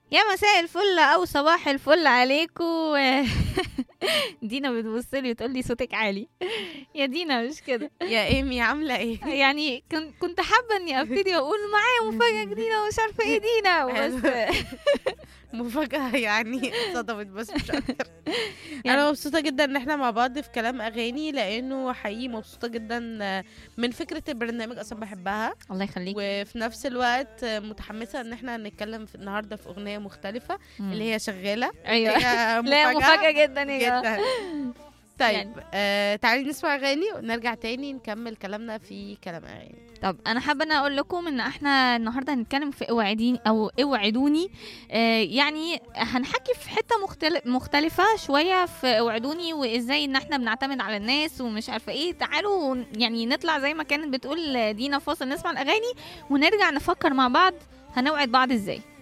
يا مساء الفل او صباح الفل عليكم دينا بتبص لي وتقول لي صوتك عالي يا دينا مش كده يا ايمي عامله ايه يعني كن- كنت حابه اني ابتدي واقول معايا مفاجاه جديده ومش عارفه ايه دينا بس مفاجاه يعني صدمت بس مش اكتر يعني- انا مبسوطه جدا ان احنا مع بعض في كلام اغاني لانه حقيقي مبسوطه جدا من فكره البرنامج اصلا بحبها الله يخليك وفي نفس الوقت متحمسه ان احنا هنتكلم في النهارده في اغنيه مختلفه اللي هي شغاله ايوه هي لا مفاجاه جدا يا جماعه جدا طيب يعني- آه تعالي نسمع اغاني ونرجع تاني نكمل كلامنا في كلام اغاني طب انا حابه ان اقول لكم ان احنا النهارده هنتكلم في اوعديني او اوعدوني آه يعني هنحكي في حته مختلف مختلفه شويه في اوعدوني وازاي ان احنا بنعتمد على الناس ومش عارفه ايه تعالوا ون- يعني نطلع زي ما كانت بتقول دينا فاصل نسمع الاغاني ونرجع نفكر مع بعض هنوعد بعض ازاي